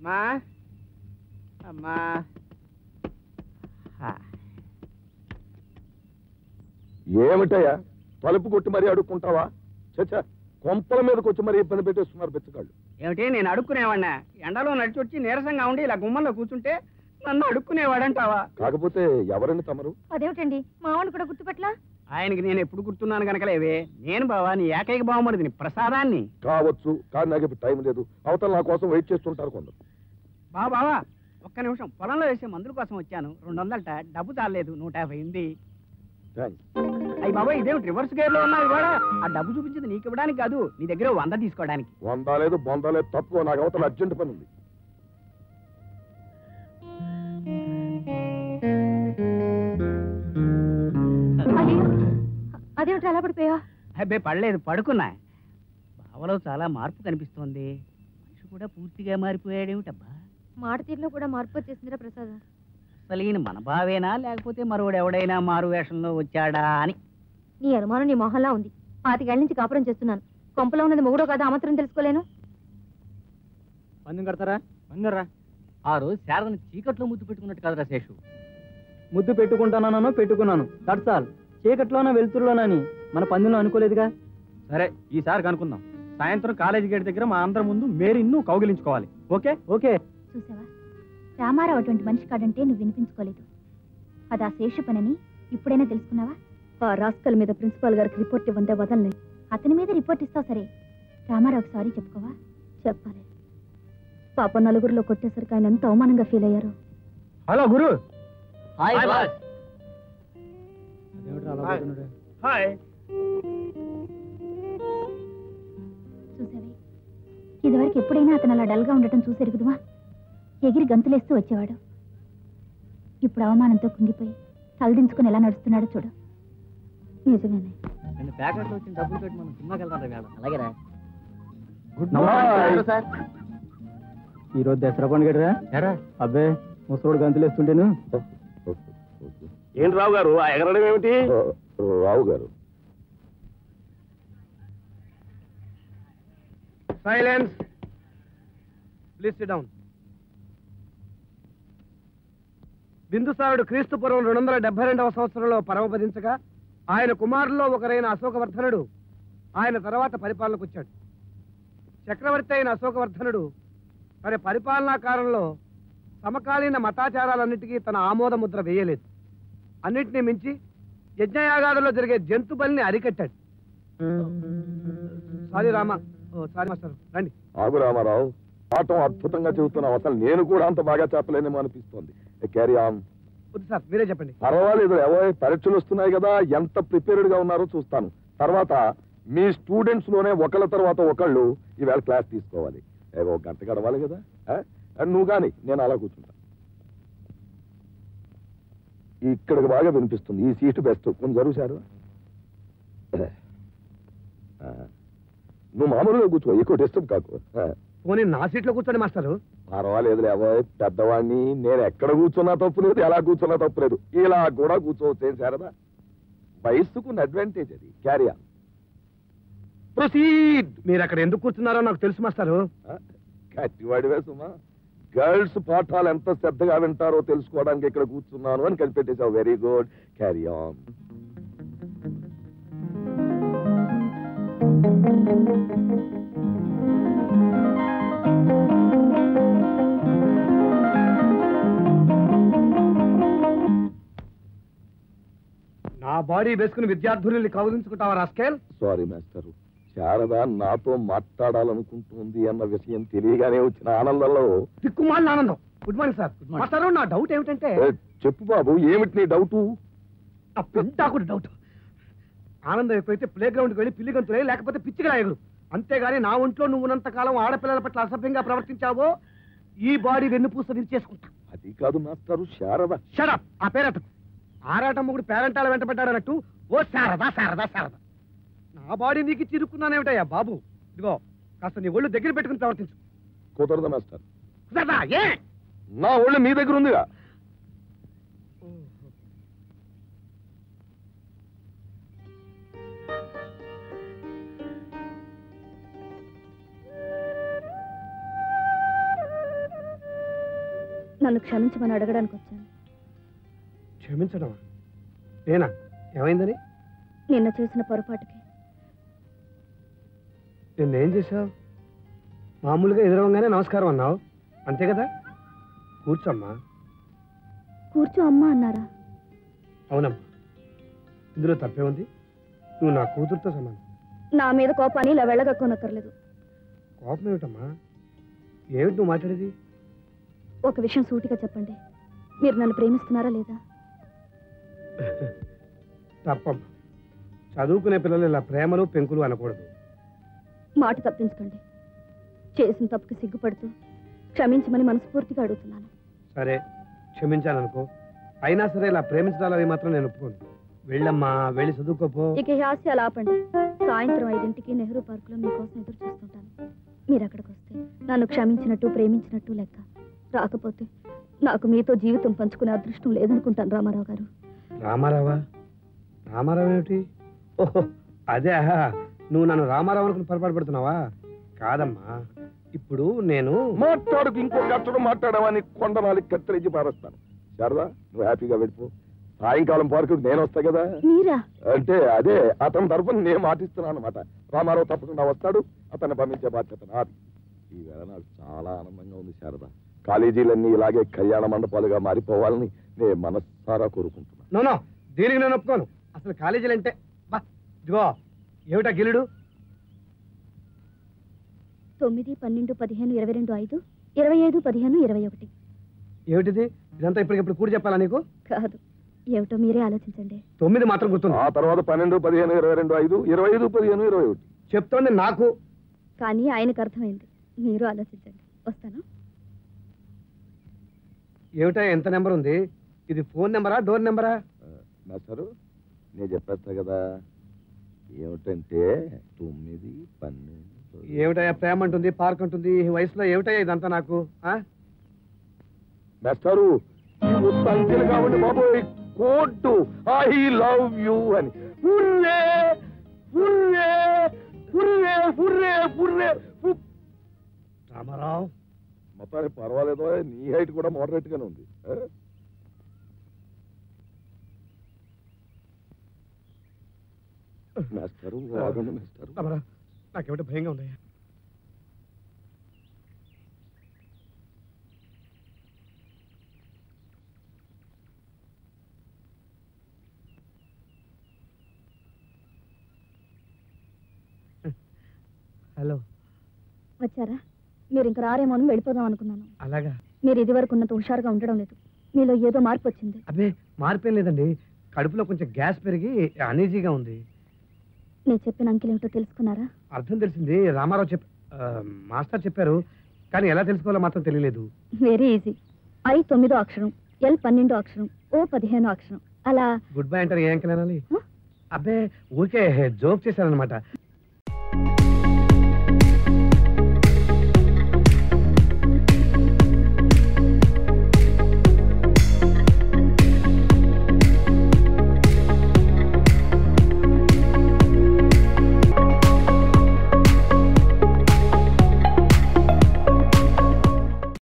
అమ్మా అమ్మా హా. ఏమిటయ్యా తలుపు కొట్టి మరీ అడుక్కుంటావా చచ్చా కొంపల మీదకి వచ్చి మరీ ఇబ్బంది పెట్టేస్తున్నారు బెచ్చగాళ్ళు ఏమిటి నేను అడుక్కునేవాడినా ఎండలో నడిచి వచ్చి నీరసంగా ఉండి ఇలా గుమ్మంలో కూర్చుంటే నన్ను అడుక్కునేవాడంటావా కాకపోతే ఎవరండి తమరు అదేమిటండి మావాడిని కూడా గుర్తుపట్లా ఆయనకి నేను ఎప్పుడు గుర్తున్నాను కనుకలేవే నేను బావా నీ ఏకైక బావమరిదిని ప్రసాదాన్ని కావచ్చు కానీ నాకు ఇప్పుడు టైం లేదు అవతల నా కోసం వెయిట్ చేస్తుంటారు కొందరు బావా బావా ఒక్క నిమిషం పొలంలో వేసే మందుల కోసం వచ్చాను రెండు వందలట డబ్బు చాలేదు నూట యాభై ఉంది థ్యాంక్స్ అయ్యి బాబా ఇదేమిటి రివర్స్ గేర్ లో ఉన్నావు కూడా ఆ డబ్బు చూపించింది నీకు ఇవ్వడానికి కాదు నీ దగ్గర వంద తీసుకోవడానికి వంద లేదు బొంద లేదు తప్పు నాకు అవతల అర్జెంట్ పని ఉంది అయ్యో అదేమిటి అలా పడిపోయా అబ్బే పడలేదు పడుకున్నా బావలో చాలా మార్పు కనిపిస్తోంది మనిషి కూడా పూర్తిగా మారిపోయాడేమిటబ్బా మాట తీరులో కూడా మార్పు వచ్చేసిందిరా ప్రసాద్ అసలు ఈయన మన బావేనా లేకపోతే మరోడు ఎవడైనా మారు వేషంలో వచ్చాడా అని నీ అనుమానం నీ మొహంలా ఉంది పాతికేళ్ల నుంచి కాపురం చేస్తున్నాను కొంపలో ఉన్నది మొగుడో కదా అమాత్రం తెలుసుకోలేను పందెం కడతారా పందెంరా ఆ రోజు శారదని చీకట్లో ముద్దు పెట్టుకున్నట్టు కదరా శేషు ముద్దు పెట్టుకుంటానో పెట్టుకున్నాను దట్స్ ఆల్ చీకట్లోనా వెలుతురులోనని మన పందెంలో అనుకోలేదుగా సరే ఈసారి కనుక్కుందాం సాయంత్రం కాలేజీ గేట్ దగ్గర మా అందరి ముందు మేరిన్ను కౌగిలించుకోవాలి ఓకే ఓకే చూసావా రామారావు అటువంటి మనిషి కాడంటే నువ్వు వినిపించుకోలేదు అది ఆ శేషు పనని ఇప్పుడైనా తెలుసుకున్నావా ఆ రాస్కల్ మీద ప్రిన్సిపాల్ గారికి రిపోర్ట్ ఇవ్వందే వదలలే అతని మీద రిపోర్ట్ ఇస్తావు సరే రామారావుకి సారీ చెప్పుకోవా చెప్పాలి పాప నలుగురిలో కొట్టేసరికి ఆయన ఎంత అవమానంగా ఫీల్ అయ్యారు హలో గురు హాయ్ అదేమిట్రా అలా హాయ్. పోతున్నాడు? హాయ్ చూసావే ఇదివరకు ఎప్పుడైనా అతను అలా డల్గా ఉండటం చూసెరుగుదువా ఎగిరి గంతులేస్తూ వచ్చేవాడు ఇప్పుడు అవమానంతో కుంగిపోయి తలదించుకుని ఎలా నడుస్తున్నాడో చూడు నిజమేనే రెండు ప్యాకెట్లు వచ్చిన డబ్బులు పెట్టి మనం సినిమాకి వెళ్తాం వేళ అలాగేరా గుడ్ మార్నింగ్. సార్ ఈ రోజు దసరా పండుగ ఎరా అబ్బే ముసలోడు గంతులు వేస్తుంటేను ఏంటి రావు గారు ఆ ఎగరడం ఏమిటి రావు గారు సైలెన్స్ ప్లీజ్ సిట్ డౌన్ బిందుసారుడు క్రీస్తు పూర్వం రెండు వందల డెబ్బై రెండవ సంవత్సరంలో పరమపదించగా ఆయన కుమారుల్లో ఒకరైన అశోకవర్ధనుడు ఆయన తర్వాత పరిపాలనకు వచ్చాడు చక్రవర్తి అయిన అశోకవర్ధనుడు తన పరిపాలనా కాలంలో సమకాలీన మతాచారాలన్నిటికీ తన ఆమోద ముద్ర వేయలేదు అన్నిటినీ మించి యజ్ఞయాగాదుల్లో జరిగే జంతు బలిని అరికట్టాడు sorry Rama oh sorry master రండి ఆగు రామారావు పాఠం అద్భుతంగా చెబుతున్నావు అసలు నేను కూడా అంత బాగా చెప్పలేనేమో అనిపిస్తోంది క్యారీ ఆన్ వద్దు సార్ మీరే చెప్పండి పర్వాలేదు ఎవో పరీక్షలు వస్తున్నాయి కదా ఎంత ప్రిపేర్డ్ గా ఉన్నారో చూస్తాను తర్వాత మీ స్టూడెంట్స్ లోనే ఒకళ్ళ తర్వాత ఒకళ్ళు ఈవేళ క్లాస్ తీసుకోవాలి ఏవో ఒక గంట గడవాలి కదా ఆ? ఆ, నువ్వు కానీ నేను అలా కూర్చుంటా ఇక్కడికి బాగా వినిపిస్తుంది ఈ సీటు బెస్ట్ కొంచెం జరుగుసారు నువ్వు మామూలుగా కూర్చో ఎక్కువ డిస్టర్బ్ కాకు ఆ. పోనీ నా సీట్లో కూర్చోండి మాస్టరు పర్వాలేదు లేవో పెద్దవాడిని నేను ఎక్కడ కూర్చున్నా తప్పు లేదు ఎలా కూర్చున్నా తప్పు లేదు ఇలా కూడా కూర్చోవచ్చు ఏం శారదా వయస్సుకున్న అడ్వాంటేజ్ అది క్యారీ ఆన్ ప్రొసీడ్ మీరు అక్కడ ఎందుకు కూర్చున్నారో నాకు తెలుసు మాస్టారు కట్టివాడివే సుమా గర్ల్స్ పాఠాలు ఎంత శ్రద్ధగా వింటారో తెలుసుకోవడానికి ఇక్కడ కూర్చున్నాను అని కనిపెట్టేశావు వెరీ గుడ్ క్యారీ ఆన్ నా బాడీ వేసుకుని విద్యార్థుల్ని కౌలించుకుంటావా రాస్కేల్ సారీ మాస్టర్ శారద నాతో మాట్లాడాలనుకుంటుంది అన్న విషయం తెలియగానే వచ్చిన ఆనందంలో దిక్కుమాలిన ఆనందం గుడ్ మార్నింగ్ సార్ మాస్టారు నా డౌట్ ఏమిటంటే ఏ, చెప్పు బాబు ఏమిటి నీ డౌటు ఆ పెద్దాకుడు డౌట్ ఆనందం ఎక్కువైతే ప్లే గ్రౌండ్కి వెళ్ళి పిల్లి గంతులే లేకపోతే పిచ్చిగా ఎగురు అంతేగాని నా ఒంట్లో నువ్వు ఉన్నంత కాలం ఆడపిల్లల పట్ల అసభ్యంగా ప్రవర్తించావో ఈ బాడీ వెన్నుపూస విరిచేసుకుంటా అది కాదు మాస్టారు శారద షడప్ ఆ పేరట ఆరాటం ముగుడు పేరంటాల వెంటబడ్డాడన్నట్టు ఓ శారదా శారదా శారదా నా బాడీ నీకు చిరుక్కున్నానేమిటయ్యా బాబు ఇదిగో కాస్త నీ ఒళ్ళు దగ్గర పెట్టుకుని ప్రవర్తించు కుదరదు మాస్టర్ కుదరదా ఏ నా ఒళ్ళు మీ దగ్గర ఉందిగా నన్ను క్షమించమని అడగడానికి వచ్చాను క్షమించడమా నేనా ఏమైందని నిన్న చేసిన పొరపాటుకి నిన్నేం చేశావు మామూలుగా ఎదురవగానే నమస్కారం అన్నావు అంతే కదా కూర్చోమ్మా కూర్చో అమ్మా అన్నారా అవునమ్మా ఇందులో తప్పే ఉంది నువ్వు నా కూతురుతో సమానం నా మీద కోపాన్ని ఇలా వెళ్ళగక్కోనక్కర్లేదు కోపం ఏమిటమ్మా ఏమిటి నువ్వు మాట్లాడేది ఒక విషయం సూటిగా చెప్పండి మీరు నన్ను ప్రేమిస్తున్నారా లేదా తప్పమ్మా చదువుకునే పిల్లలు ఇలా ప్రేమలు పెంకులు అనకూడదు మాట తప్పించకండి చేసిన తప్పుకి సిగ్గుపడుతూ క్షమించమని మనస్ఫూర్తిగా అడుగుతున్నాను సరే క్షమించాలనుకో అయినా సరే ఇలా ప్రేమించడాలు అవి మాత్రం నేను ఒప్పుకోను వెళ్ళమ్మా వెళ్ళి చదువుకోపో ఇక ఈ హాస్యాలు ఆపండి సాయంత్రం ఐదింటికి నెహ్రూ పార్కులో మీకోసం ఎదురు చూస్తుంటాను మీరు అక్కడికి వస్తే నన్ను క్షమించినట్టు ప్రేమించినట్టు లెక్క రాకపోతే నాకు మీతో జీవితం పంచుకునే అదృష్టం లేదనుకుంటాను రామారావు గారు రామారావా రామారావు ఏమిటి ఓహో అదే నువ్వు నన్ను రామారావు అనుకుని పొరపాటు పడుతున్నావా కాదమ్మా ఇప్పుడు నేను మాట్లాడుకు ఇంకో కట్టడం మాట్లాడమని కొండనాలికి కత్తిరించి పారేస్తాను శారదా నువ్వు హ్యాపీగా వెళ్ళిపో సాయంకాలం పార్కు నేను వస్తా కదా మీరా అంటే అదే అతని తరఫున నేను మాటిస్తున్నాను అనమాట రామారావు తప్పకుండా వస్తాడు అతన్ని పంపించే బాధ్యత నాది ఈ వేళ నాకు చాలా ఆనందంగా ఉంది శారద కాలేజీలన్నీ ఇలాగే కళ్యాణ మండపాలుగా మారిపోవాలని నేను మనస్సారా కోరుకుంటున్నాను నో నో దీనికి నేను ఒప్పుకోను అసలు కాలేజీలు అంటే బా ఇదిగో ఏమిటా గిలుడు తొమ్మిది పన్నెండు పదిహేను ఇరవై రెండు ఐదు ఇరవై ఐదు పదిహేను ఇరవై ఒకటి ఏమిటిది ఇదంతా ఇప్పటికిప్పుడు కూడి చెప్పాలా నీకు కాదు ఏమిటో మీరే ఆలోచించండి తొమ్మిది మాత్రం గుర్తుంది ఆ తర్వాత పన్నెండు పదిహేను ఇరవై రెండు ఐదు ఇరవై ఐదు పదిహేను ఇరవై ఒకటి చెప్తోంది నాకు కానీ ఆయనకు అర్థమైంది మీరు ఆలోచించండి వస్తాను ఏమిటా ఎంత నెంబర్ ఉంది ఇది ఫోన్ నెంబరా డోర్ నెంబరా మాస్టారు నేను చెప్పేస్తా కదా ఏమిటంటే తొమ్మిది పన్నెండు ఏమిటయ్యా ప్రేమ అంటుంది పార్క్ అంటుంది ఈ వయసులో ఏమిటయ్యా ఇదంతా నాకు ఆ? మాస్టారు ఈ ఒక్క అంకెలు కాబట్టి బాబోయ్ కోర్టు ఐ లవ్ యూ అని hurray hurray hurray hurray hurray హు- రామారావు మొత్తానికి పర్వాలేదో నీ హైట్ కూడా మోడరేట్ గానే ఉంది ఆ? మాస్టారు ఆగండి మాస్టారు రామారావు నాకేమిటో భయంగా ఉందయ్యా హలో వచ్చారా మీరు ఇంక రారేమోని వెళ్ళిపోదాం అనుకున్నాను అలాగా మీరు ఇది వరకు ఉన్నంత హుషారుగా ఉండడం లేదు మీలో ఏదో మార్పు వచ్చింది అబ్బే మార్పేం లేదండి కడుపులో కొంచెం గ్యాస్ పెరిగి అనీజీగా ఉంది నేను చెప్పిన అంకెలు ఏమిటో తెలుసుకున్నారా అర్థం తెలిసింది రామారావు చెప్ ఆ, మాస్టర్ చెప్పారు కానీ ఎలా తెలుసుకోవాలో మాత్రం తెలియలేదు వెరీ ఈజీ ఐ తొమ్మిదో అక్షరం ఎల్ పన్నెండో అక్షరం ఓ పదిహేనో అక్షరం అలా గుడ్ బై అంటారు ఏ అంకెల్ అనాలి హ? అబ్బే ఊరికే జోక్ చేశారనమాట